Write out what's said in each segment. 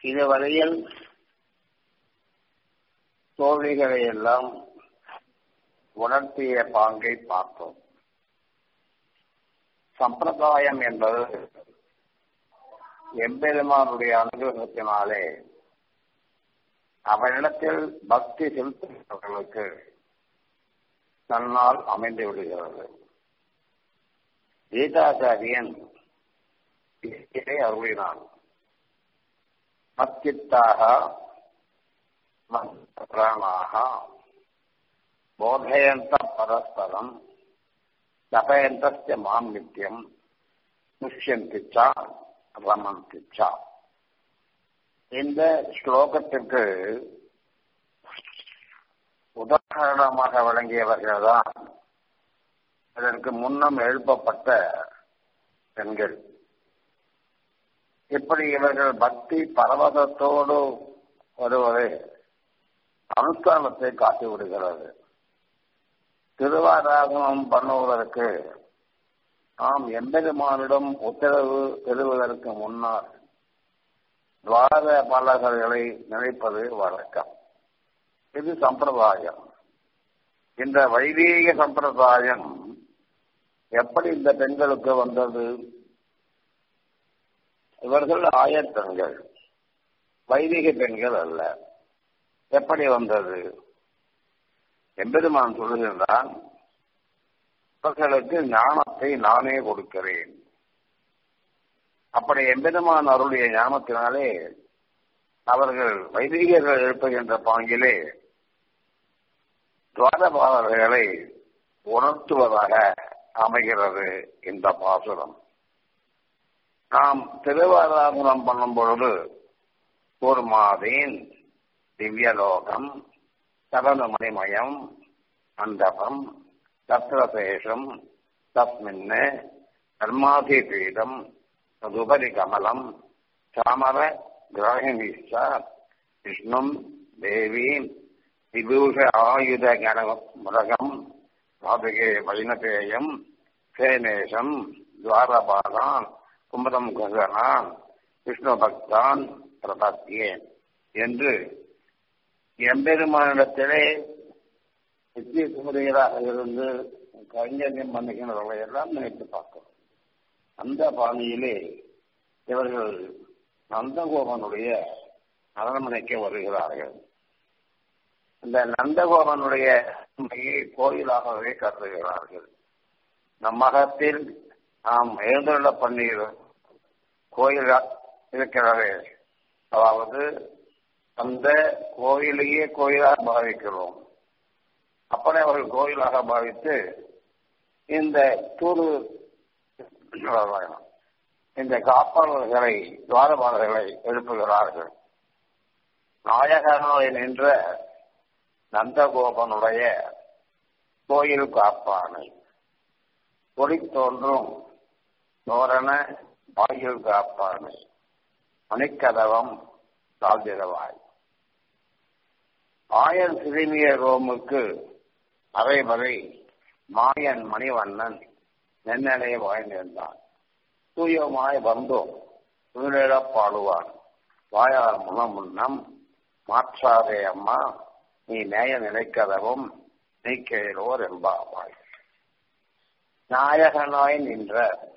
இதுவரையில் தோல்விகளை எல்லாம் உணர்த்திய பாங்கை பார்த்தோம் சம்பிரதாயம் என்பது எம்பெருமானுடைய அனுகிரகத்தினாலே அவரிடத்தில் பக்தி செலுத்துகிறவர்களுக்கு தன்னால் அமைந்து விடுகிறது கீதாச்சாரியன் இதை அருளினான் மத்தித்தாக பிராணாக போதயந்த பரஸ்பரம் தபயந்தஸ்ய மாம் நித்தியம் முஷ்யந்திச்சா ரமந்திச்சா இந்த ஸ்லோகத்திற்கு உதாரணமாக விளங்கியவர்கள் தான் அதற்கு முன்னம் எழுப்பப்பட்ட பெண்கள் இப்படி இவர்கள் பக்தி பரவதத்தோடு வருவது அனுஷ்டானத்தை காட்டி விடுகிறது திருவாராதனம் பண்ணுவதற்கு நாம் எம்பெருமானிடம் உத்தரவு பெறுவதற்கு முன்னால் துவார பாலகர்களை நினைப்பது வழக்கம் இது சம்பிரதாயம் இந்த வைதீக சம்பிரதாயம் எப்படி இந்த பெண்களுக்கு வந்தது இவர்கள் ஆயத்தங்கள் வைதிக பெண்கள் அல்ல எப்படி வந்தது எம்பெருமான் சொல்லுகின்றான் இவர்களுக்கு ஞானத்தை நானே கொடுக்கிறேன் அப்படி எம்பெருமான் அருளிய ஞானத்தினாலே அவர்கள் வைதிகர்கள் எழுப்புகின்ற பாங்கிலே துவாரபாலர்களை உணர்த்துவதாக அமைகிறது இந்த பாசுரம் நாம் திருவாராதனம் பண்ணும் பொழுது கூர்மாதீன் திவ்யலோகம் சரணமணிமயம் மண்டபம் தத்ரசேஷம் தஸ்மின் கர்மாதிபீடம் ததுபரி கமலம் சாமர கிராகிணிச்ச விஷ்ணும் தேவீம் விபூஷ ஆயுத கணமுரகம் பாதுகே வைணபேயம் சேனேஷம் துவாரபாலான் கும்பதம் ககனான் விஷ்ணு பக்தான் பிரபத்தியேன் என்று எம்பெருமானிடத்திலே நித்திய குமரிகளாக இருந்து கைங்கரியம் பண்ணுகின்றவர்களை எல்லாம் நினைத்து பார்க்கிறோம் அந்த பாணியிலே இவர்கள் நந்தகோபனுடைய அரண்மனைக்கு வருகிறார்கள் இந்த நந்தகோபனுடைய கோயிலாகவே கருதுகிறார்கள் நம் மகத்தில் நாம் எழுந்துள்ள பன்னீர் கோயில் இருக்கிறது அதாவது அந்த கோயிலையே கோயிலாக பாவிக்கிறோம் அப்படி அவர்கள் கோயிலாக பாவித்து இந்த தூது இந்த காப்பாளர்களை துவாரபாளர்களை எழுப்புகிறார்கள் நாயகனாய் நின்ற நந்தகோபனுடைய கோயில் காப்பானை கொடி தோன்றும் தோரண வாயில் காப்பானை மணிக்கதவம் தாழ்திரவாய் ஆயர் சிறுமிய ரோமுக்கு அரை வரை மாயன் மணிவண்ணன் நென்னடைய வாழ்ந்திருந்தான் தூயமாய் வந்தோம் துயிலிழப் பாடுவான் வாயார் முனம் முன்னம் மாற்றாதே அம்மா நீ நேய நினைக்கதவும் நீ கேளோர் என்பாவாய் நாயகனாய் நின்ற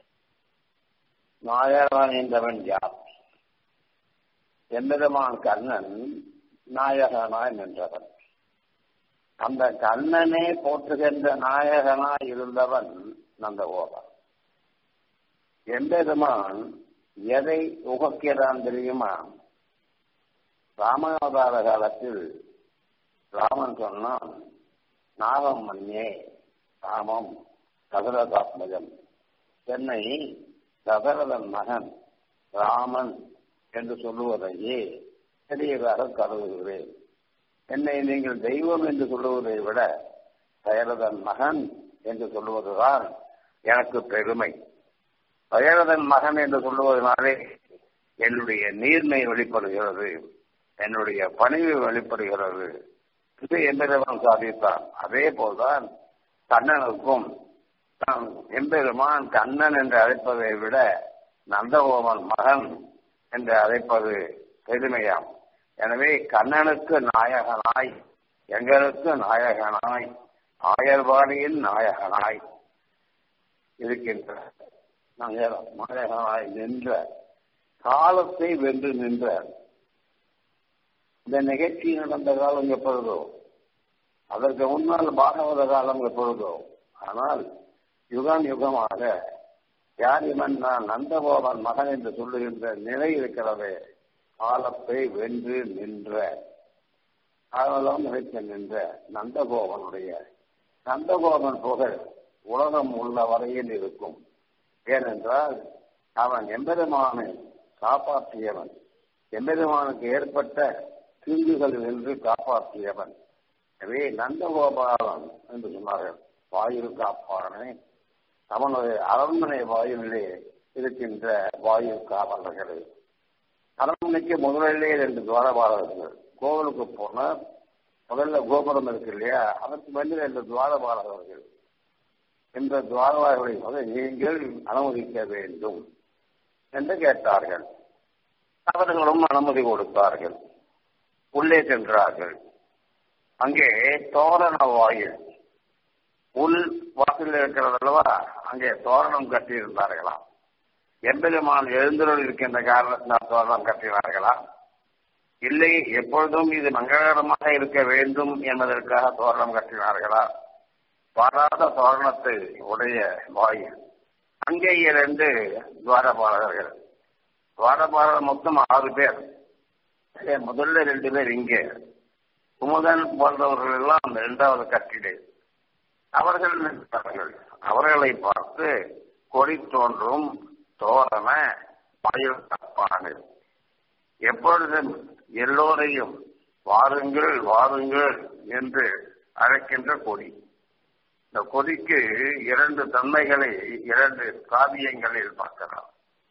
நாயகனாய் நின்றவன் யார் எம்பெருமான் கண்ணன் நாயகனாய் நின்றவன் அந்த கண்ணனே போற்றுகின்ற நாயகனாய் இருந்தவன் நந்தகோபன் எம்பெருமான் எதை உகக்கிறான் தெரியுமா ராமாவதார காலத்தில் ராமன் சொன்னான் நாகம் மன்னே ராமம் தசரதாத்மஜம் என்னை தசரதன் மகன் ராமன் என்று சொல்லுவதையே பெரியதாக கருதுகிறேன் என்னை நீங்கள் தெய்வம் என்று சொல்லுவதை விட தயரதன் மகன் என்று சொல்லுவதுதான் எனக்கு பெருமை தயரதன் மகன் என்று சொல்லுவதனாலே என்னுடைய நீர்மை வெளிப்படுகிறது என்னுடைய பணிவு வெளிப்படுகிறது இது எம்பெருமான் சாதித்தான் அதே போல்தான் கண்ணனுக்கும் தான் எம்பெருமான் கண்ணன் என்று அழைப்பதை விட நந்தகோமன் மகன் என்று அழைப்பது பெருமையாம் எனவே கண்ணனுக்கு நாயகனாய் எங்களுக்கு நாயகனாய் ஆயர்வாணியின் நாயகனாய் இருக்கின்ற நாயகனாய் நின்ற காலத்தை வென்று நின்ற இந்த நிகழ்ச்சி நடந்த காலம் எப்பொழுதோ அதற்கு முன்னால் பாகவத காலம் எப்பொழுதோ ஆனால் யுகம் யுகமாக யார் இவன் நான் நந்தகோபன் மகன் என்று சொல்லுகின்ற நிலை இருக்கிறதே காலத்தை வென்று நின்ற காலம் நிலைத்து நின்ற நந்தகோபனுடைய நந்தகோபன் புகழ் உலகம் உள்ள வரையில் இருக்கும் ஏனென்றால் அவன் எம்பெருமானை காப்பாற்றியவன் எம்பெருமானுக்கு ஏற்பட்ட தீங்குகளில் நின்று காப்பாற்றியவன் எனவே நந்தகோபாலன் என்று சொன்னார்கள் வாயு காப்பானே அவனுடைய அரண்மனை வாயுவிலே இருக்கின்ற வாயு காவலர்கள் அரண்மனைக்கு முதலிலே ரெண்டு துவாரபாலகர்கள் கோவிலுக்கு போன முதல்ல கோபுரம் இருக்கு இல்லையா அதற்கு வந்து ரெண்டு துவாரபாலகர்கள் இந்த துவாரபாலர்களை முதல் நீங்கள் அனுமதிக்க வேண்டும் என்று கேட்டார்கள் அவர்களும் அனுமதி கொடுத்தார்கள் உள்ளே சென்றார்கள் அங்கே தோரண வாயில் உள் வாசலில் இருக்கிறது அல்லவா அங்கே தோரணம் கட்டியிருந்தார்களாம் எம்பெருமான் எழுந்தருள் இருக்கின்ற காரணத்தினால் தோரணம் கட்டினார்களா இல்லை எப்பொழுதும் இது மங்களகரமாக இருக்க வேண்டும் என்பதற்காக தோரணம் கட்டினார்களா வராத தோரணத்தை உடைய வாயில் அங்கே இரண்டு துவாரபாலகர்கள் துவாரபாலர் மொத்தம் ஆறு பேர் முதல்ல ரெண்டு பேர் இங்கே குமுதன் போன்றவர்கள் எல்லாம் இரண்டாவது கட்டிடு அவர்கள் நின்றார்கள் அவர்களை பார்த்து கொடி தோன்றும் தோரண மயில் தப்பானது எப்பொழுதும் எல்லோரையும் வாருங்கள் வாருங்கள் என்று அழைக்கின்ற கொடி இந்த கொடிக்கு இரண்டு தன்மைகளை இரண்டு காவியங்களில் பார்க்கலாம்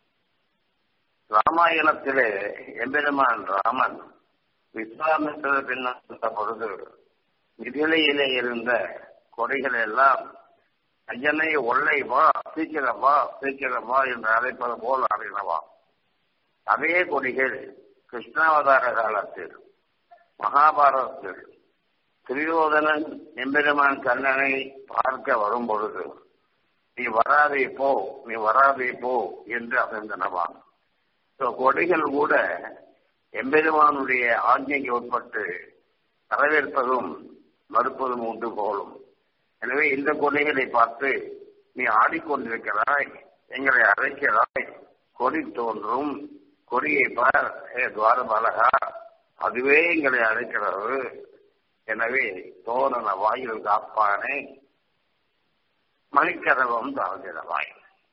ராமாயணத்திலே எம்பெருமான் ராமன் விஸ்வாமித்திர பின்ன பொழுது மிதிலையிலே இருந்த கொடிகள் எல்லாம் ஐயனை ஒல்லை வா சீக்கிரம் வா சீக்கிரம் வா என்று அழைப்பது போல் அறினவா அதே கொடிகள் கிருஷ்ணாவதார காலத்தில் மகாபாரதத்தில் துரியோதனன் எம்பெருமான் கண்ணனை பார்க்க வரும் பொழுது நீ வராதே போ நீ வராதே போ என்று அசைந்தனவான் கொடிகள் கூட எம்பெருமானுடைய ஆజ్ఞைக்கு உட்பட்டு வரவேற்பதும் மறுப்பதும் உண்டு போலும் எனவே இந்த கொடிகளை பார்த்து நீ ஆடிக்கொண்டிருக்கிறாய் எங்களை அழைக்கிறாய் கொடி தோன்றும் கொடியை பார் ஏ துவாரபாலகா அதுவே எங்களை அழைக்கிறது எனவே தோரண வாயில் காப்பானே மணிக்கதவம் தாழ்கிறவாய்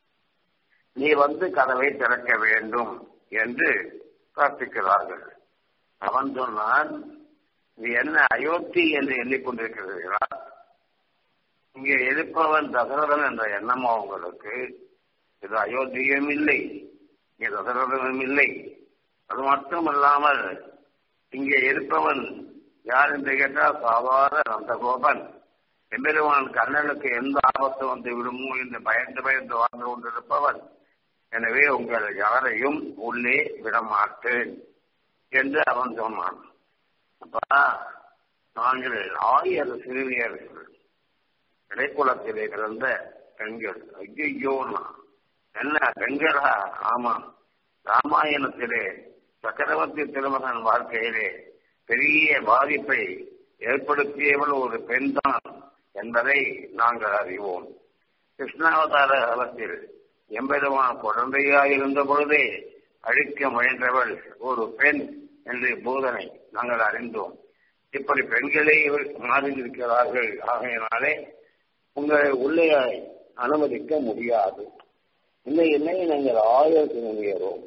நீ வந்து கதவை திறக்க வேண்டும் என்று பிரார்த்திக்கிறார்கள் அவன் சொன்னான் இது என்ன அயோத்தி என்று எண்ணிக்கொண்டிருக்கிறீர்களா இங்கே இருப்பவன் தசரதன் என்ற எண்ணமோ உங்களுக்கு இது அயோத்தியும் இல்லை இங்கே தசரதனும் இல்லை அது மட்டுமல்லாமல் இங்கே இருப்பவன் யார் என்று கேட்டால் சாதாரண நந்தகோபன் எம்பெருமான் கண்ணனுக்கு எந்த ஆபத்து வந்து விடுமோ என்று பயந்து பயந்து வாழ்ந்து கொண்டிருப்பவன் எனவே உங்கள் யாரையும் உள்ளே விடமாட்டேன் என்று அவன் சொன்னான் அப்ப நாங்கள் ஆயிரம் சிறுமியர்கள் இடைக்குளத்திலே பிறந்த பெண்கள் ஐயோ என்ன பெண்களா ஆமா ராமாயணத்திலே சக்கரவர்த்தி திருமகன் வாழ்க்கையிலே பெரிய பாதிப்பை ஏற்படுத்தியவள் ஒரு பெண் தான் என்பதை நாங்கள் அறிவோம் கிருஷ்ணாவதார காலத்தில் எம்பெருமான் குழந்தையாயிருந்த பொழுதே அழிக்க முயன்றவள் ஒரு பெண் என்று போதனை நாங்கள் அறிந்தோம் இப்படி பெண்களே மாறியிருக்கிறார்கள் ஆகையினாலே உங்களை உள்ளே அனுமதிக்க முடியாது இல்லை என்னை நாங்கள் ஆயர் திரும்பியறோம்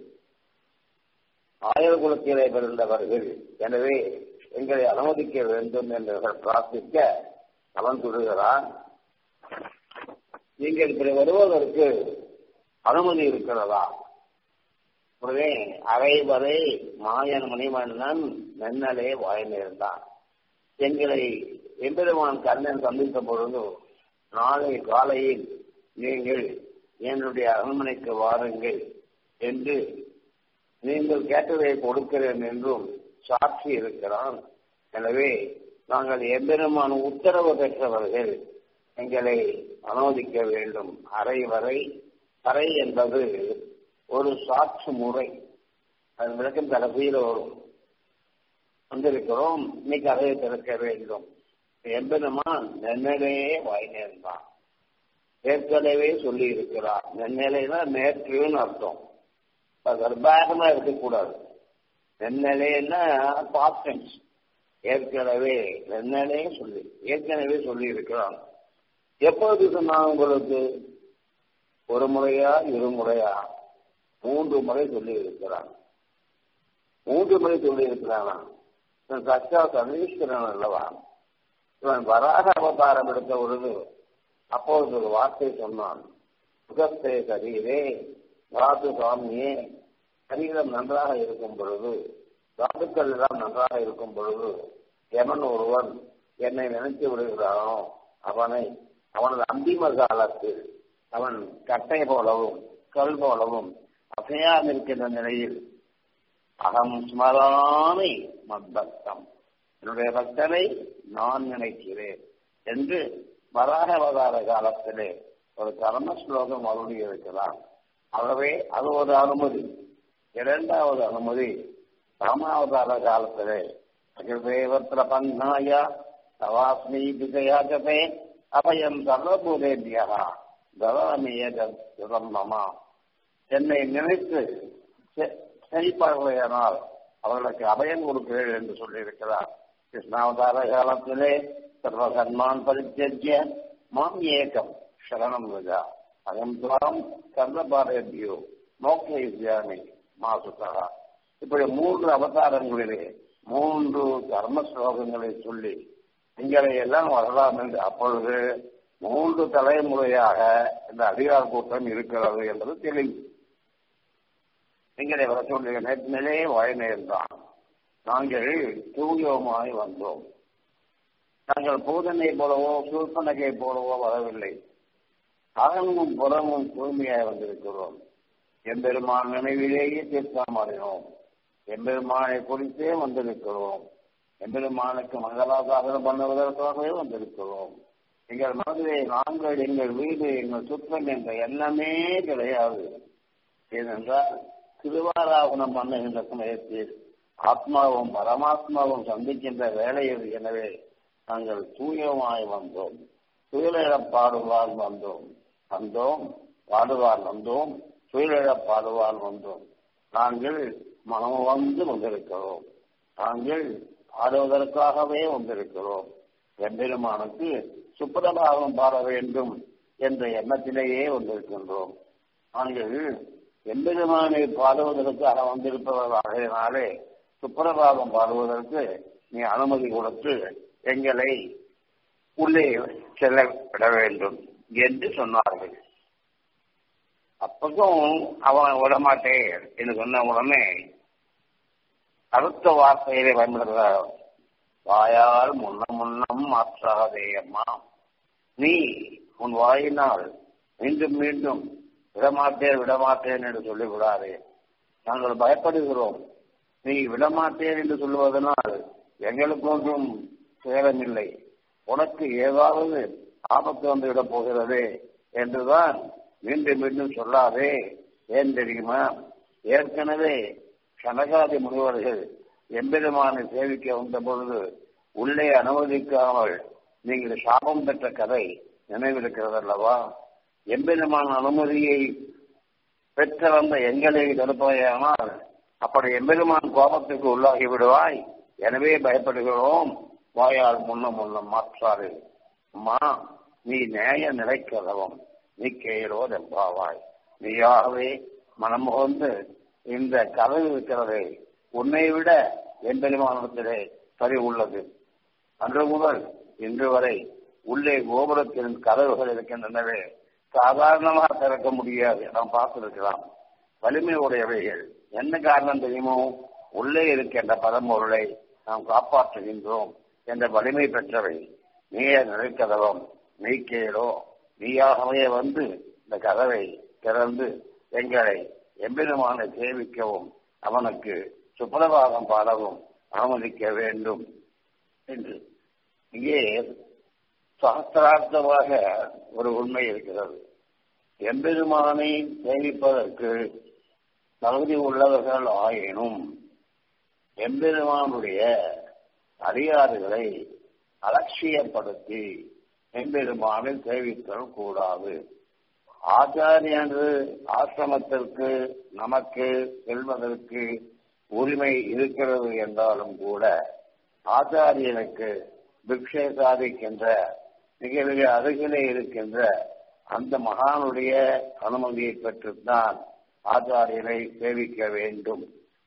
ஆயர் குலத்திலே பிறந்தவர்கள் எனவே எங்களை அனுமதிக்க வேண்டும் என்று பிரார்த்திக்க அவன் சொல்லுகிறான் நீங்கள் இப்படி வருவதற்கு அனுமதி இருக்கிறதா உடனே அரை வரை மாயன் மணிமன்னன் மென்னலே வாய்ந்திருந்தான் எங்களை எம்பெருமான் கண்ணன் சந்தித்த பொழுது நாளை காலையில் நீங்கள் என்னுடைய அரண்மனைக்கு வாருங்கள் என்று நீங்கள் கேட்டதை கொடுக்கிறேன் என்றும் சாட்சி இருக்கிறான் எனவே நாங்கள் எம்பெருமான உத்தரவு பெற்றவர்கள் எங்களை அனுமதிக்க வேண்டும் அறை வரை அறை என்பது ஒரு சாட்சி முறை அது விளக்கம் கடைசியில் வரும் வந்திருக்கிறோம் இன்னைக்கு அறையை திறக்க வேண்டும் எம்பெருமான் நென்னலையே வாய்நேர்ந்தான் ஏற்கனவே சொல்லி இருக்கிறார் நென்னலைனா நேற்றுன்னு அர்த்தம் கர்ப்பாகமா இருக்கக்கூடாது நென்னலைன்னா பாஸ்டன்ஸ் ஏற்கனவே நென்னலே சொல்லி ஏற்கனவே சொல்லி இருக்கிறான் எப்போது சொன்னான் உங்களுக்கு ஒரு முறையா இருமுறையா மூன்று முறை சொல்லி இருக்கிறான் மூன்று முறை சொல்லி இருக்கிறானா சச்சா சனீஸ்வரன் அல்லவா இவன் வராக அவதாரம் எடுத்த பொழுது அப்பொழுது ஒரு வார்த்தை சொன்னான் முகத்தே சரீரே வாது சுவாமியே சரீரம் நன்றாக இருக்கும் பொழுது தாதுக்கள் எல்லாம் நன்றாக இருக்கும் பொழுது எவன் ஒருவன் என்னை நினைத்து விடுகிறானோ அவனை அவனது அந்திம காலத்தில் அவன் கட்டை போலவும் கல் போலவும் அசையாமல் இருக்கின்ற நிலையில் அகம் ஸ்மராமி மத்பக்தம் என்னுடைய பக்தனை நான் நினைக்கிறேன் என்று வராக அவதார காலத்திலே ஒரு கர்ம ஸ்லோகம் அருளி இருக்கிறான் ஆகவே அது ஒரு அனுமதி இரண்டாவது அனுமதி ராமாவதார காலத்திலே அகிர்தேவத்திர பன்னாய தவாஸ்மி விஜயாஜபே அபயம் சர்வபூதேபியா தவாமியம் மமா என்னை நினைத்து செயல்படுவையானால் அவர்களுக்கு அபயம் கொடுக்கிறேன் என்று சொல்லியிருக்கிறார் கிருஷ்ணாவதார காலத்திலே சர்வகர்மான் பரித்தியஜ்ய மாம் ஏகம் சரணம் விஜா அயம் துவாம் கர்ணபாரேபியோ மோக்ஷயாமி மாசுகா இப்படி மூன்று அவதாரங்களிலே மூன்று கர்ம ஸ்லோகங்களை சொல்லி எங்களை எல்லாம் வரலாம் என்று அப்பொழுது மூன்று தலைமுறையாக இந்த அதிகார கூட்டம் இருக்கிறது என்பது தெளிவு எங்களை வர சொல்லுங்க நேற்றிலே வாய்நேர்ந்தான் நாங்கள் தூயோமாய் வந்தோம் நாங்கள் பூதனை போலவோ சூழ்பனகை போலவோ வரவில்லை அகமும் புறமும் தூய்மையாய் வந்திருக்கிறோம் எம்பெருமான் நினைவிலேயே தீர்த்தாமறினோம் எம்பெருமானை குறித்தே வந்திருக்கிறோம் எம்பெருமானுக்கு மங்களாசாதனம் பண்ணுவதற்காகவே வந்திருக்கிறோம் எங்கள் மனதிலே நாங்கள் எங்கள் வீடு எங்கள் சுற்றம் என்ற எண்ணமே கிடையாது ஏனென்றால் திருவாராவணம் பண்ணுகின்ற சமயத்தில் ஆத்மாவும் பரமாத்மாவும் சந்திக்கின்ற வேலையில் எனவே நாங்கள் தூயமாய் வந்தோம் துயிலிழப் பாடுவார் வந்தோம் வந்தோம் பாடுவார் வந்தோம் துயிலிழப் பாடுவார் வந்தோம் நாங்கள் மனம் வந்து வந்திருக்கிறோம் நாங்கள் பாடுவதற்காகவே வந்திருக்கிறோம் எம்பெருமானுக்கு சுப்பிரபாகம் பாட வேண்டும் என்ற எண்ணத்திலேயே வந்திருக்கின்றோம் நாங்கள் எம்பெருமானை பாடுவதற்காக வந்திருப்பவர்களாகினாலே சுப்பிரபாகம் பாடுவதற்கு நீ அனுமதி கொடுத்து எங்களை உள்ளே செல்ல விட வேண்டும் என்று சொன்னார்கள் அப்பக்கும் அவன் விடமாட்டேன் என்று சொன்ன உடனே அடுத்த வார்த்தையிலே பயன்படுத்துகிறார் வாயால் முன்னம் முன்னம் மாற்றாதே அம்மா நீ உன் வாயினால் மீண்டும் மீண்டும் விடமாட்டேன் விடமாட்டேன் என்று சொல்லிவிடாதே நாங்கள் பயப்படுகிறோம் நீ விடமாட்டேன் என்று சொல்லுவதனால் எங்களுக்கு ஒன்றும் சேதமில்லை உனக்கு ஏதாவது ஆபத்து வந்து விட போகிறதே என்றுதான் மீண்டும் மீண்டும் சொல்லாதே ஏன் தெரியுமா ஏற்கனவே கனகாதி முனிவர்கள் எம்பெருமானை சேவிக்க வந்த பொழுது உள்ளே அனுமதிக்காமல் நீங்கள் சாபம் பெற்ற கதை நினைவிருக்கிறது அல்லவா எம்பெருமான அனுமதியை பெற்ற வந்த எங்களை தடுப்பதையானால் அப்படி எம்பெருமான் கோபத்துக்கு உள்ளாகி விடுவாய் எனவே பயப்படுகிறோம் வாயால் முன்னம் முன்னம் மாற்றாரு அம்மா நீ நேய நிலைக்கிறவம் நீ கேளோ எம்பாவாய் நீயாகவே மனமுகந்து இந்த கதை இருக்கிறதே உன்னை விட எம்பெருமானத்திலே சரி உள்ளது அன்று முதல் இன்று வரை உள்ளே கோபுரத்தின் கதவுகள் இருக்கின்றனவே சாதாரணமாக திறக்க முடியாது நாம் பார்த்திருக்கலாம் வலிமை உடையவைகள் என்ன காரணம் தெரியுமோ உள்ளே இருக்கின்ற பதம்பொருளை நாம் காப்பாற்றுகின்றோம் என்ற வலிமை பெற்றவை நீயே நிலைக்கதவம் நீக்கேடோ நீயாகவே வந்து இந்த கதவை திறந்து எங்களை எம்பெருமானை சேவிக்கவும் அவனுக்கு சுப்பிரபாதம் பாடவும் அனுமதிக்க வேண்டும் என்று இங்கே சாஸ்திரார்த்தமாக ஒரு உண்மை இருக்கிறது எம்பெருமானை சேமிப்பதற்கு தகுதி உள்ளவர்கள் ஆயினும் எம்பெருமானுடைய அடியாறுகளை அலட்சியப்படுத்தி எம்பெருமானை சேவித்தல் கூடாது ஆச்சாரியன்று ஆசிரமத்திற்கு நமக்கு செல்வதற்கு உரிமை இருக்கிறது என்றாலும் கூட ஆச்சாரியனுக்கு பிக்ஷை சாதிக்கின்ற மிக மிக அருகிலே இருக்கின்ற அந்த மகானுடைய அனுமதியை பெற்றுத்தான் ஆச்சாரியனை சேவிக்க வேண்டும்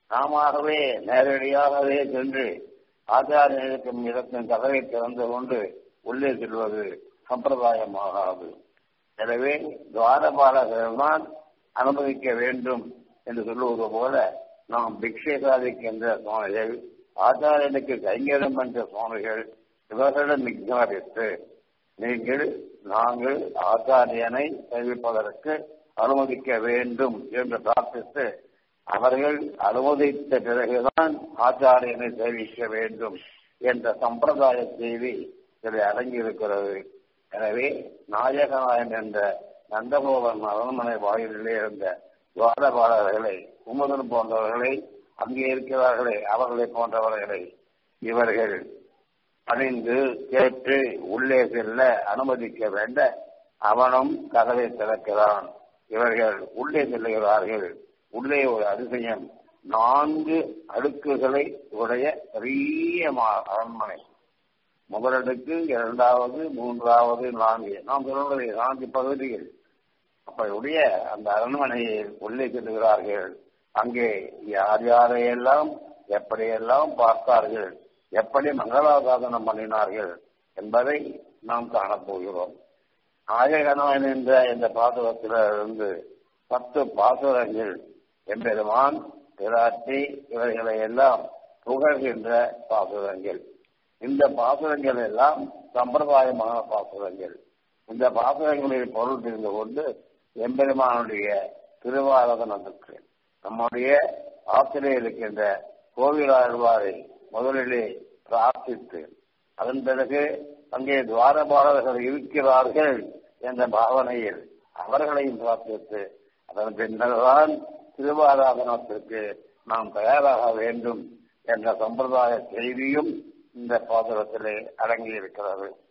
நாமவே நேரடியாகவே சென்று ஆச்சாரியனுக்கும் இடத்தின் கதவை திறந்து கொண்டு உள்ளே செல்வது சம்பிரதாயமாகாது எனவே துவாரபாலகர்கள் தான் அனுமதிக்க வேண்டும் என்று சொல்லுவது போல நாம் பிக்ஷை சாதிக்கின்ற சுவாமிகள் ஆச்சாரியனுக்கு கைங்கரம் என்ற சுவாமிகள் இவர்களிடம் விஞ்ஞாபித்து நீங்கள் நாங்கள் ஆச்சாரியனை தெரிவிப்பதற்கு அனுமதிக்க வேண்டும் என்று பிரார்த்தித்து அவர்கள் அனுமதித்த பிறகுதான் ஆச்சாரியனை தெரிவிக்க வேண்டும் என்ற சம்பிரதாய செய்தி இதில் அடங்கியிருக்கிறது எனவே நாயகநாயன் என்ற நந்தகோபன் அரண்மனை வாயிலே இருந்த துவாரபாலர்களை குமுதன் போன்றவர்களை அங்கே இருக்கிறார்களே அவர்களை போன்றவர்களை இவர்கள் அணிந்து கேட்டு உள்ளே செல்ல அனுமதிக்க வேண்ட அவனும் கதவை திறக்கிறான் இவர்கள் உள்ளே செல்லுகிறார்கள் உள்ளே ஒரு அதிசயம் நான்கு அடுக்குகளை உடைய பெரிய அரண்மனை முதலடுக்கு இரண்டாவது மூன்றாவது நான்கு நாம் சொல்லுடைய நான்கு பகுதிகள் அப்படியுடைய அந்த அரண்மனையில் உள்ளே செல்லுகிறார்கள் அங்கே யார் யாரையெல்லாம் எப்படியெல்லாம் பார்த்தார்கள் எப்படி மங்களாசாதனம் பண்ணினார்கள் என்பதை நாம் காணப்போகிறோம் நாயகனான் என்ற இந்த பாசுரத்திலிருந்து பத்து பாசுரங்கள் எம்பெருமான் பிராட்டி இவர்களை எல்லாம் புகழ்கின்ற பாசுரங்கள் இந்த பாசுரங்கள் எல்லாம் சம்பிரதாயமான பாசுரங்கள் இந்த பாசுரங்களில் பொருள் தெரிந்து கொண்டு எம்பெருமானுடைய திருவாராதனத்துக்கு நம்முடைய ஆசிரியர் இருக்கின்ற கோவிலாழ்வாரை முதலிலே பிரார்த்தித்து அதன் பிறகு அங்கே துவாரபாலர்கள் இருக்கிறார்கள் என்ற பாவனையில் அவர்களையும் பிரார்த்தித்து அதன் பின்னர்தான் திருவாராதனத்திற்கு நாம் தயாராக வேண்டும் என்ற சம்பிரதாய செய்தியும் இந்த பாசுரத்திலே அடங்கி இருக்கிறது